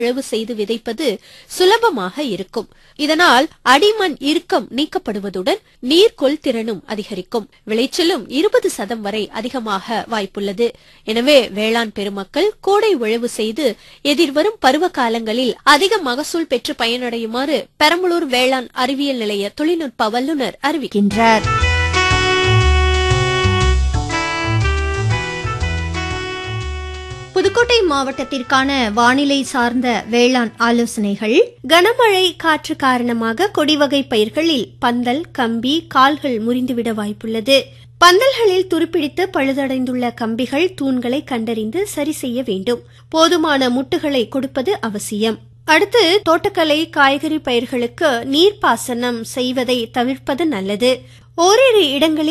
உழவு செய்து விதைப்பது சுலபமாக இருக்கும் இதனால் அடிமண் இறுக்கம் நீக்கப்படுவதுடன் நீர்கொள் திறனும் அதிகரிக்கும் விளைச்சலும் இருபது சதம் வரை அதிகமாக வாய்ப்புள்ளது எனவே வேளாண் பெருமக்கள் கோடை உழவு செய்து எதிர்வரும் பருவ காலங்களில் அதிக மகசூல் பெற்று பயனடையுமாறு பெரம்பலூர் வேளாண் அறிவியல் நிலைய தொழில்நுட்ப வல்லுநர் அறிவிக்கின்றார் புதுக்கோட்டை மாவட்டத்திற்கான வானிலை சார்ந்த வேளாண் ஆலோசனைகள் கனமழை காற்று காரணமாக கொடிவகை பயிர்களில் பந்தல் கம்பி கால்கள் முறிந்துவிட வாய்ப்புள்ளது பந்தல்களில் துருப்பிடித்து பழுதடைந்துள்ள கம்பிகள் தூண்களை கண்டறிந்து சரி செய்ய வேண்டும் போதுமான முட்டுகளை கொடுப்பது அவசியம் அடுத்து தோட்டக்கலை காய்கறி பயிர்களுக்கு நீர்ப்பாசனம் செய்வதை தவிர்ப்பது நல்லது ஓரிரு இடங்களில்